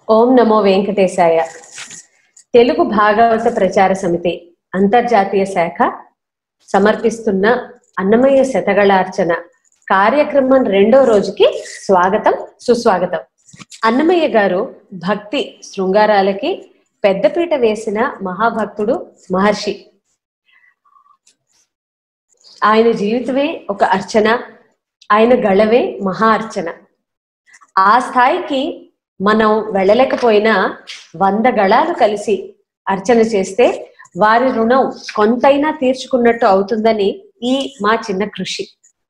ఓం నమో వెంకటేశాయ తెలుగు భాగవత ప్రచార సమితి అంతర్జాతీయ శాఖ సమర్పిస్తున్న అన్నమయ్య శతగళార్చన కార్యక్రమం రెండో రోజుకి స్వాగతం సుస్వాగతం అన్నమయ్య గారు భక్తి శృంగారాలకి పెద్దపీట వేసిన మహాభక్తుడు మహర్షి ఆయన జీవితమే ఒక అర్చన ఆయన గళవే మహా అర్చన ఆ స్థాయికి మనం వెళ్ళలేకపోయినా వంద గళాలు కలిసి అర్చన చేస్తే వారి రుణం కొంతైనా తీర్చుకున్నట్టు అవుతుందని ఈ మా చిన్న కృషి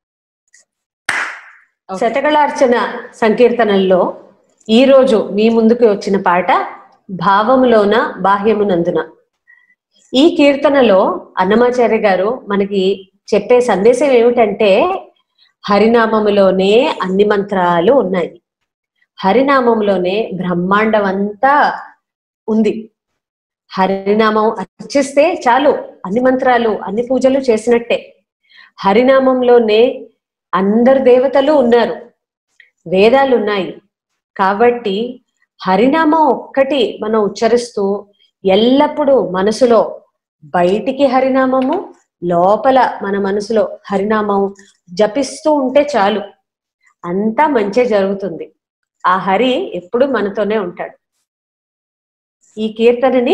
శతగళార్చన సంకీర్తనల్లో ఈ రోజు మీ ముందుకు వచ్చిన పాట భావములోన బాహ్యమునందున ఈ కీర్తనలో అన్నమాచార్య గారు మనకి చెప్పే సందేశం ఏమిటంటే హరినామములోనే అన్ని మంత్రాలు ఉన్నాయి హరినామంలోనే బ్రహ్మాండం అంతా ఉంది హరినామం అర్చిస్తే చాలు అన్ని మంత్రాలు అన్ని పూజలు చేసినట్టే హరినామంలోనే అందరు దేవతలు ఉన్నారు వేదాలు ఉన్నాయి కాబట్టి హరినామం ఒక్కటి మనం ఉచ్చరిస్తూ ఎల్లప్పుడూ మనసులో బయటికి హరినామము లోపల మన మనసులో హరినామం జపిస్తూ ఉంటే చాలు అంతా మంచి జరుగుతుంది ఆ హరి ఎప్పుడు మనతోనే ఉంటాడు ఈ కీర్తనని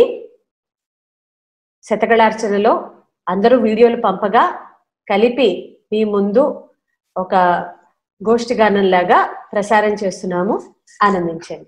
శతకళార్చనలో అందరూ వీడియోలు పంపగా కలిపి మీ ముందు ఒక గోష్ఠి గానంలాగా ప్రసారం చేస్తున్నాము ఆనందించండి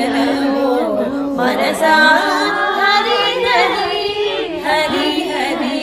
మనసా హరి హరి హరి హరి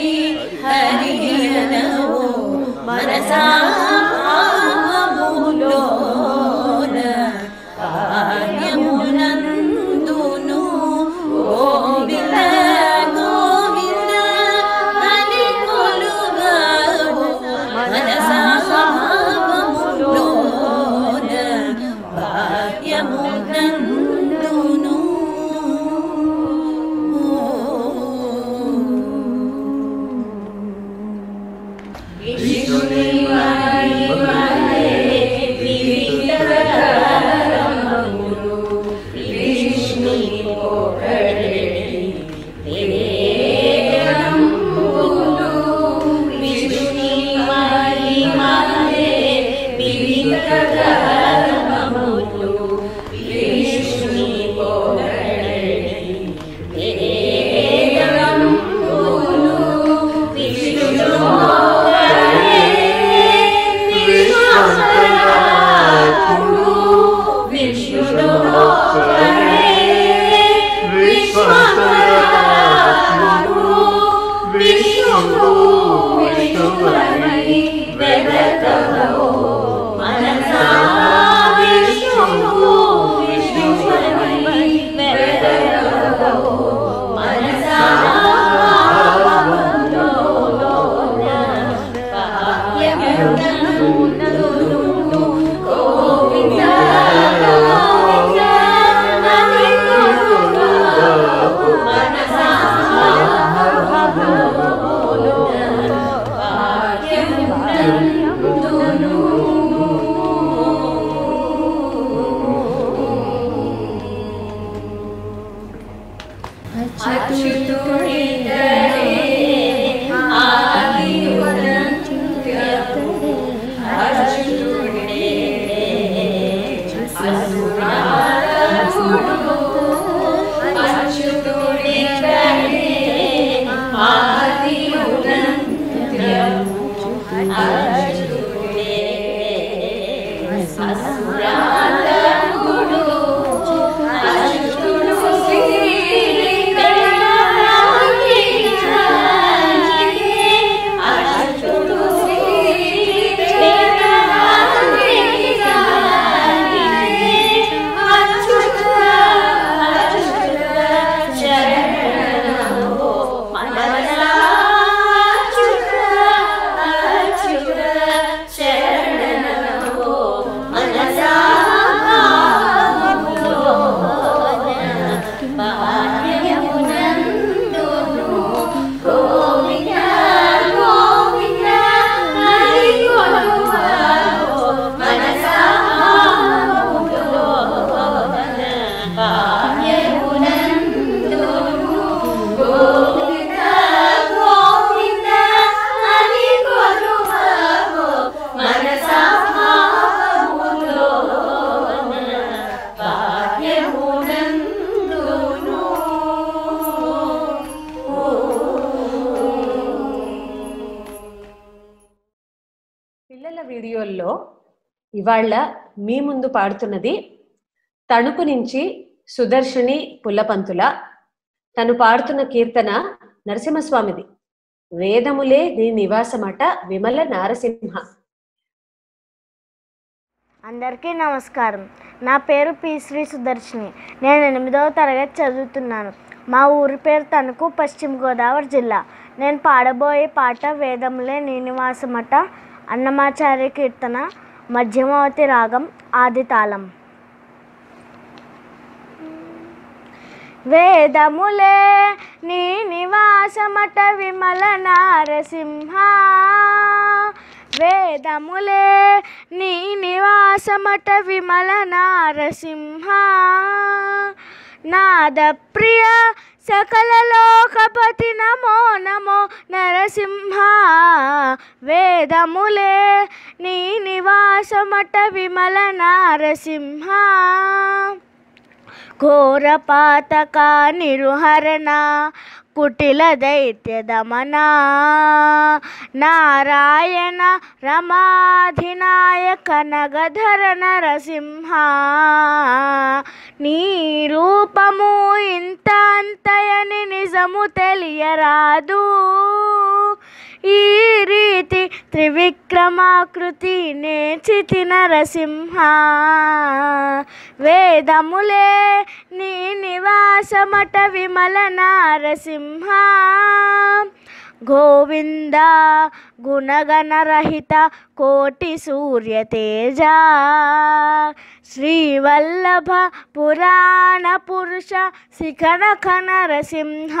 రేడియోల్లో ఇవాళ మీ ముందు పాడుతున్నది తణుకు నుంచి సుదర్శిని పుల్లపంతుల తను పాడుతున్న కీర్తన నరసింహస్వామిది వేదములే నీ నివాసమట విమల నారసింహ అందరికీ నమస్కారం నా పేరు పి శ్రీ సుదర్శిని నేను ఎనిమిదవ తరగతి చదువుతున్నాను మా ఊరి పేరు తణుకు పశ్చిమ గోదావరి జిల్లా నేను పాడబోయే పాట వేదములే నీ నివాసమట అన్నమాచార్య కీర్తన మధ్యమావతి రాగం ఆది తాళం వేదములే నీ నివాసమట విమల నారసింహ వేదములే నీ నివాసమట విమల నారసింహ నాద ప్రియ సకల లోకపతి నమో నమో నరసింహ వేదములే నీ నివాసమట విమల నారసింహ ఘోర పాతక నిరుహరణ కుటిల దైత్య దమన నారాయణ రమాధినాయక నగధర నరసింహ నీ రూపము ఇంత అంతయని నిజము తెలియరాదు ఈ రీతి త్రివిక్రమాకృతి నేచితి నరసింహ వేదములే నీ నివాసమట విమల నారసింహ గోవింద గుణగణరహిత కోటి సూర్య తేజ శ్రీవల్లభ పురాణ పురుష శిఖనఖ నరసింహ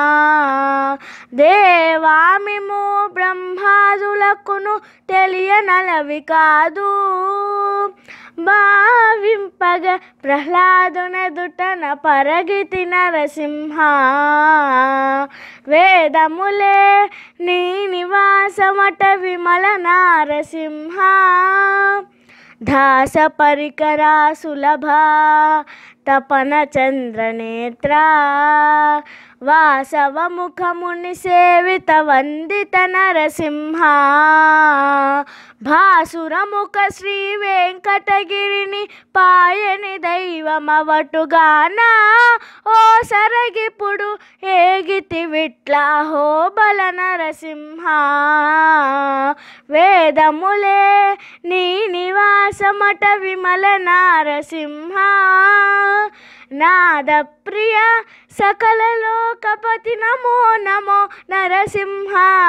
దేవామిము బ్రహ్మాదులకును తెలియనలవి కాదు భావింపగ ప్రహ్లాదునెదుటన పరగితి నరసింహ వేదములే నీ నివాసమట విమల నారసింహ దాస పరికరా సులభ తపన చంద్రనేత్ర వాసవ ముఖముని సేవిత వందిత నరసింహ భాసురముఖ శ్రీ వెంకటగిరిని పాయని దైవమవటుగాన ఓ సరగిపుడు ఏగితి విట్ల హో బల నరసింహ వేదములే నీ నివాసమట విమల నారసింహ నాద ప్రియ సకల లోకపతి నమో నమో నరసింహ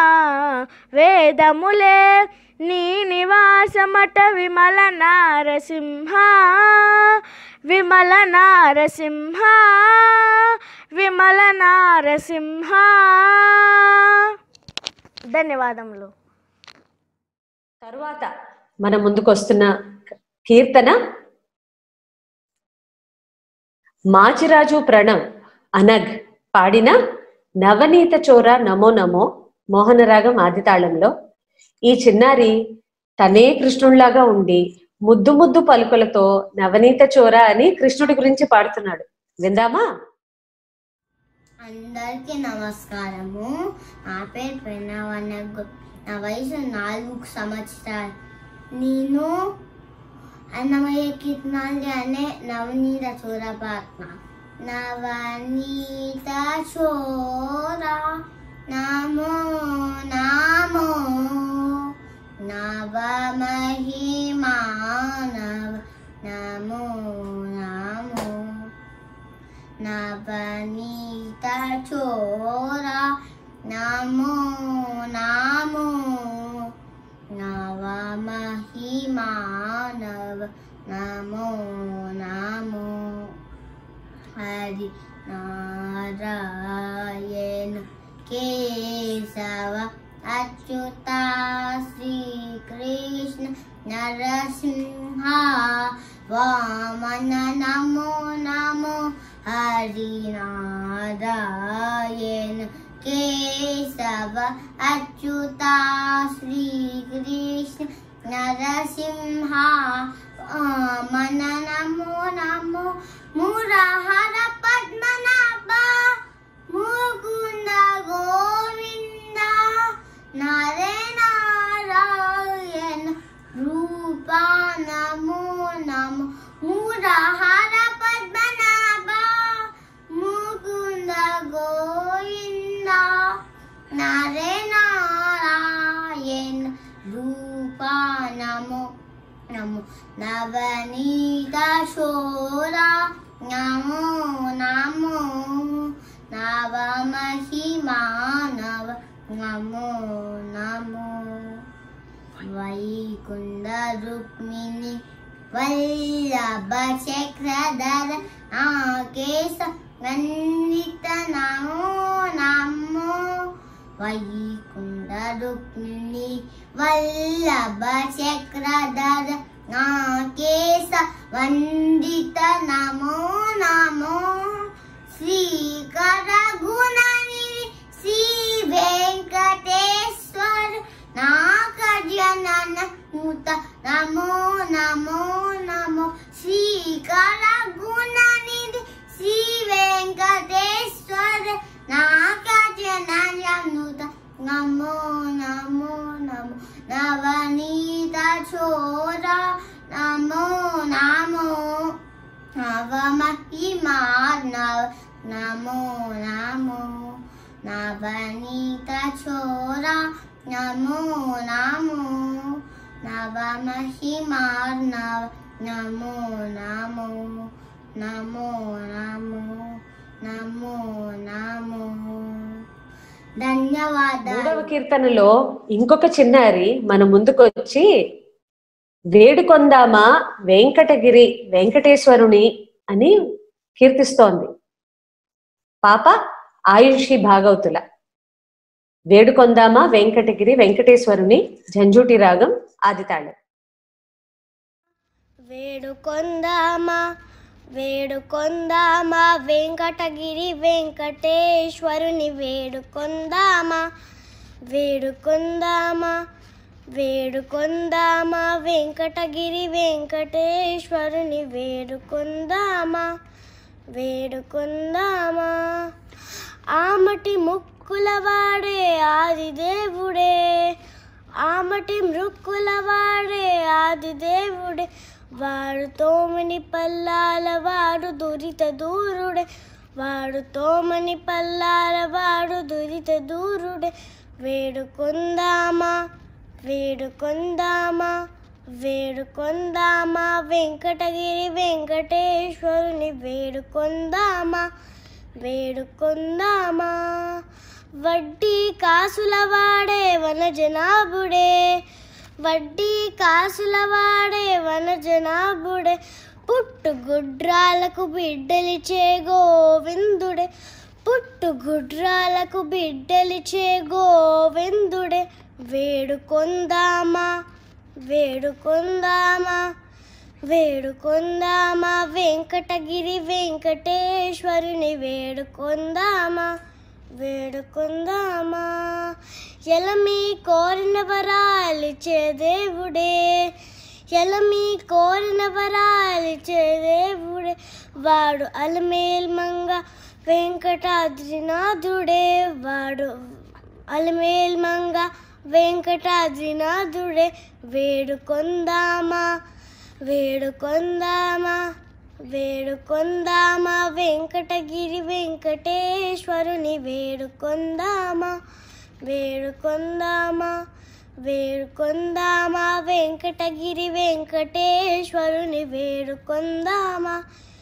వేదములే నీ నివాసమట విమల నారసింహ విమల నారసింహ విమల నారసింహ ధన్యవాదములు తరువాత మన ముందుకు వస్తున్న కీర్తన మాచిరాజు ప్రణవ్ అనగ్ పాడిన నవనీత చోర నమో నమో మోహనరాగం ఆదితాళంలో ఈ చిన్నారి తనే కృష్ణుడిలాగా ఉండి ముద్దు ముద్దు పలుకులతో నవనీత చోర అని కృష్ణుడి గురించి పాడుతున్నాడు విందామా అందరికీ నమస్కారము నా పేరు ప్రణవ్ అనగ్ నా వయసు నాలుగు సంవత్సరాలు నేను అన్నమయ్య కీర్తనాలు అనే నవనీత చూరపాత్మ నవనీత చోర నమో నమో నవ మహిమా నవ నమో నమో నవనీత చోర నమో నమో నవ మహిమా నవ నమో నమో హరి నారాయణ కేశవ అచ్యుత శ్రీకృష్ణ నరసింహ వామన నమో నమో హరినారాయణ కేశవ అచ్యుత శ్రీకృష్ణ నరసింహ వామన నమో నమో మురహర పద్మనాభ ముకుంద గోవింద నరే నారాయణ రూ మురహర పద్మనాభ ముకుంద గోవింద నరే నారాయణ రూపా నమో నమో నవనీత శోరా నమో నమో నవ మహిమా నవ నమో నమో వైకుంద రుక్మిణి వల్లభ చక్రధర ఆకేశ వందిత నమో నమో వైకుంద రుక్మిణి వల్లభ చక్రధర ఆకేశ వందిత నమో నమో శ్రీకర గుణనిధి శ్రీ వెంకటేశ్వర నాగజనన ముత నమో నమో నమో శ్రీకర గుణనిధి శ్రీ వెంకటేశ్వర నాగజనన ముత నమో నమో నమో నవనీత చోర నమో నమో నవమహిమా నవ నమో నమో నవనీత చోర నమో నమో నవమహిమా నవ నమో నమో నమో నమో నమో నమో ధన్యవాదాలు మూడవ కీర్తనలో ఇంకొక చిన్నారి మన ముందుకు వచ్చి వేడుకొందామా వెంకటగిరి వెంకటేశ్వరుని అని కీర్తిస్తోంది పాప ఆయుషి భాగవతుల వేడుకొందామా వెంకటగిరి వెంకటేశ్వరుని జంజూటి రాగం ఆదితాళం వేడుకొందామా వేడుకొందామా వెంకటగిరి వెంకటేశ్వరుని వేడుకొందామా వేడుకొందామా వేడుకొందామా వెంకటగిరి వెంకటేశ్వరుని వేడుకొందామా వేడుకొందామా ఆమటి ముక్కుల వాడే ఆదిదేవుడే ఆమటి మృక్కుల వాడే ఆదిదేవుడే వాడు తోమని పల్లాల వాడు దురిత దూరుడే వాడు తోమని పల్లాల వాడు దురిత దూరుడే వేడుకొందామా వేడుకొందామా వేడుకొందామా వెంకటగిరి వెంకటేశ్వరుని వేడుకొందామా వేడుకొందామా వడ్డీ కాసుల వాడే వన జనాభుడే వడ్డీ కాసుల వాడే వన జనాభుడే పుట్టు గుడ్రాలకు బిడ్డలిచే గోవిందుడే పుట్టు గుడ్రాలకు బిడ్డలిచే గోవిందుడే వేడుకొందామా వేడుకొందామా వేడుకొందామా వెంకటగిరి వెంకటేశ్వరుని వేడుకొందామా వేడుకొందామా ఎలమి కోరిన వరాలిచ్చే దేవుడే ఎలమి కోరిన వరాలిచ్చే దేవుడే వాడు అలమేల్ మంగ వెంకటాద్రినాథుడే వాడు అలమేల్ మంగ వెంకటాద్రినాథుడే వేడుకొందామా వేడుకొందామా వేడుకొందామా వెంకటగిరి వెంకటేశ్వరుని వేడుకొందామా వేడుకొందామా వేడుకొందామా వెంకటగిరి వెంకటేశ్వరుని వేడుకొందామా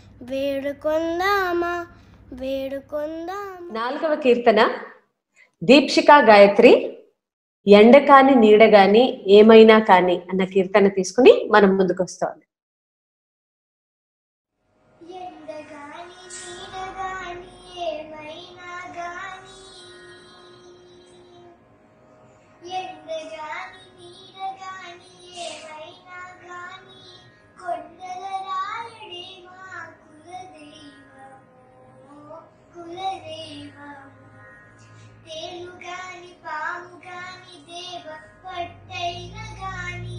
వేడుకొందామా వేడుకొందామా నాలుగవ కీర్తన దీప్షికా గాయత్రి ఎండ కాని నీడ గాని ఏమైనా కాని అన్న కీర్తన తీసుకుని మనం ముందుకు వస్తాం ఎండగాని నీడగాని ఏమైనా గాని ఎండగాని నీడగాని ఏమైనా గాని కొండల రాయుడే మా కులదైవము కులదైవము తేలుగాని పాము గాని దేవ పట్టైన గాని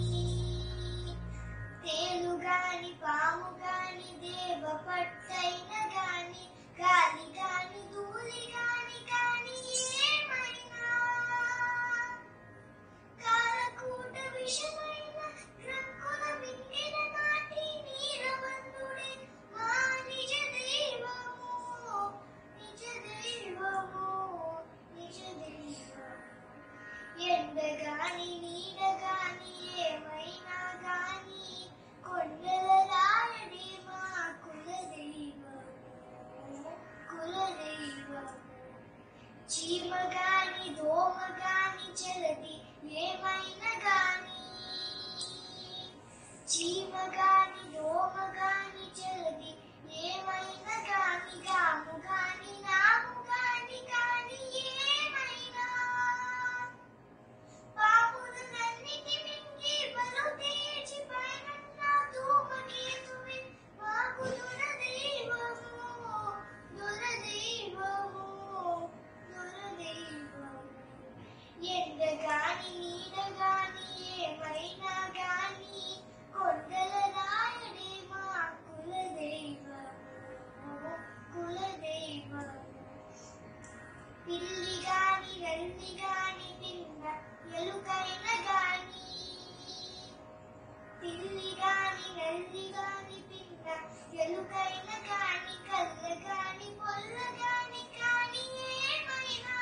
తేలుగాని పాము గాని దేవ పట్టైన గాని గాలి గాని ధూళి గాని గాని ఏమైనా కాలకూట విషమైన రంగుల మింగిన నాటి నీరవంతుడే గాని దోమ గాని చెలది ఏమైనా గాని చీమ గాని దోమ గాని చెలది ఏమైనా గాని గాము గాని నాము గాని కాని ఏమైనా పాములు నన్నిటి మింగి బలు తీర్చి పైనున్న ధూమకేతువే మాకు దురదైవము దురదైవము దురదైవము ఎండ గాని నీడ గాని ఏమైనా గాని కొండల రాయడే మా కులదైవము కులదైవము పిల్లి గాని నల్లి గాని పిల్ల ఎలుకైన గాని పిల్లి గాని నల్లి గాని పిల్ల ఎలుకైన గాని కళ్ళ గాని పొల్ల గాని కాని ఏమైనా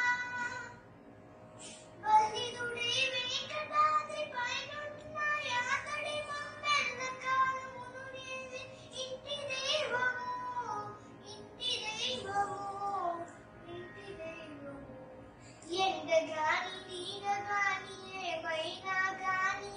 బలిదుడే వెంకటాద్రి పైనున్న యాతడి మమ్మెల్ల కాలమును నీవి ఇంటి దైవము ఇంటి దైవము ఇంటి దైవము ఎండ గాని నీడ గాని ఏమైనా గాని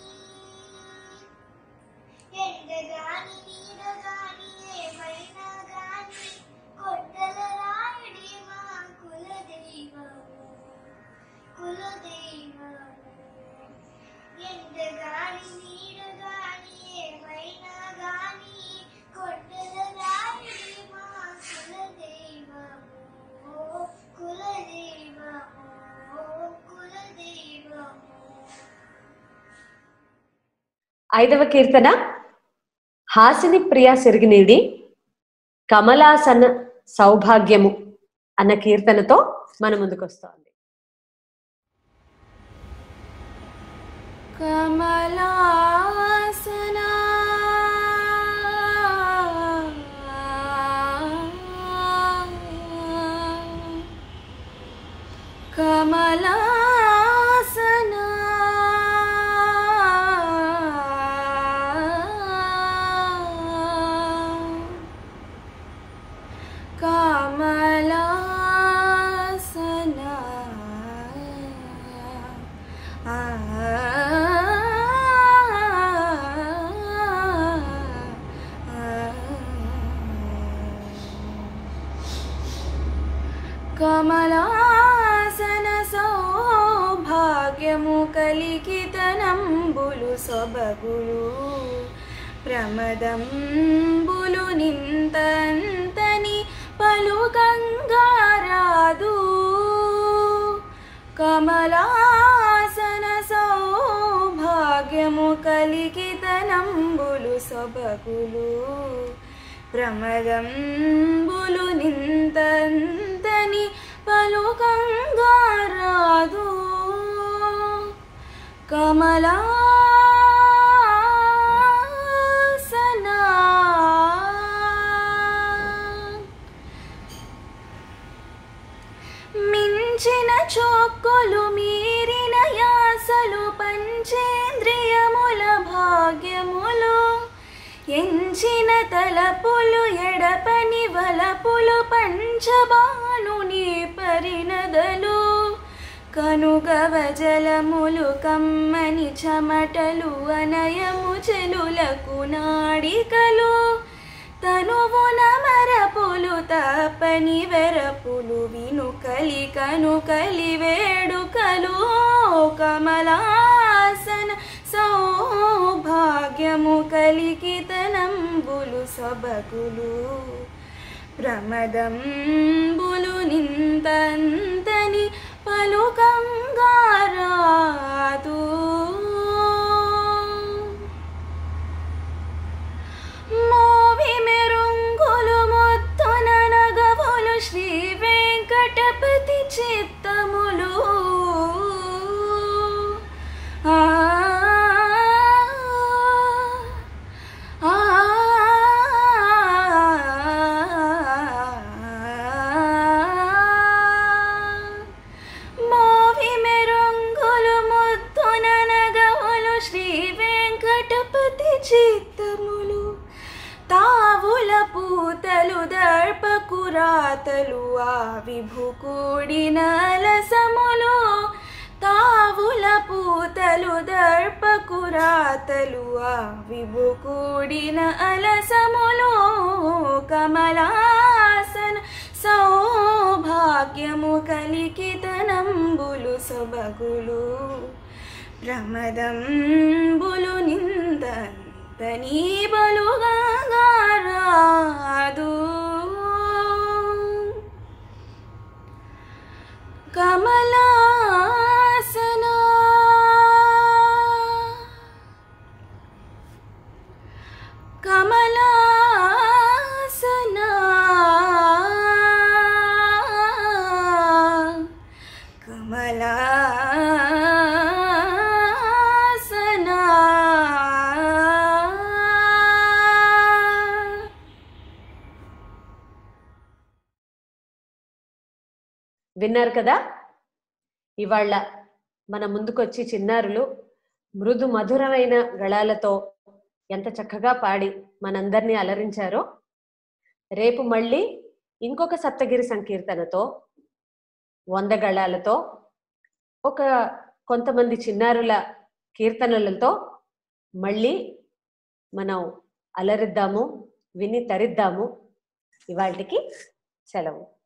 ఎండ గాని నీడ గాని ఏమైనా గాని కొండల రాయుడే మా కుల దైవము కుల దైవము ఎండ గాని నీడ గాని ఏమైనా గాని కొండల రాయుడే మా కుల దైవము కుల దైవము కుల దైవము ఐదవ కీర్తన హాసిని ప్రియా సిరిగినీడి కమలాసన సౌభాగ్యము అన్న కీర్తనతో మన ముందుకు వస్తోంది కమలాసనా కమలాసనా కమలాసనా కమలాసన సౌభాగ్యము కలికితనంబులు సొబగులు ప్రమదంబులు నింతంతని పలుకంగారాదు కమలాసన సౌభాగ్యము కలికితనంబులు సొబగులు ప్రమదంబులు నింతంతని పలుకంగారాదు కమలాసనా మించిన చొక్కులు మీరిన యాసలు పంచేంద్రియముల భాగ్యములు ఎంచిన తలపులు ఎడపని వలపులు పంచబాణుని పరిణదలు కనుగవ జలములు కమ్మని చెమటలు అనయము చెలులకు నాడికలు తనువున మరపులు తపని వెరపులు విను కలి కను కలి వేడుకలు కమలాసన సౌభాగ్యము కలికితనంబులు సొబగులు ప్రమదంబులు నింతంతని పలుకంగారాదు మోవి మెరుంగులు ముత్తున నగవులు శ్రీ వెంకటపతి చిత్తములు ఆ ఆ మోవి మెరుంగులు ముద్దున నగవులు శ్రీ వెంకటపతి చిత్తములు తావుల పూతలు దర్పకురాతలు ఆ విభు కూడిన లసములు పూతలు దర్పకురాతలు విభు కూడిన అలసములు కమలాసన సౌభాగ్యము కలికితనంబులు సొబగులు ప్రమదంబులు నిందంతనీ బలుగా రాదు కమలాసన కమలాసన కమలాసన విన్నారు కదా ఇవాళ మన ముందుకొచ్చి చిన్నారులు మృదు మధురమైన గళాలతో ఎంత చక్కగా పాడి మనందరినీ అలరించారో రేపు మళ్ళీ ఇంకొక సప్తగిరి సంకీర్తనతో వంద గళాలతో ఒక కొంతమంది చిన్నారుల కీర్తనలతో మళ్ళీ మనం అలరిద్దాము విని తరిద్దాము ఇవాళకి సెలవు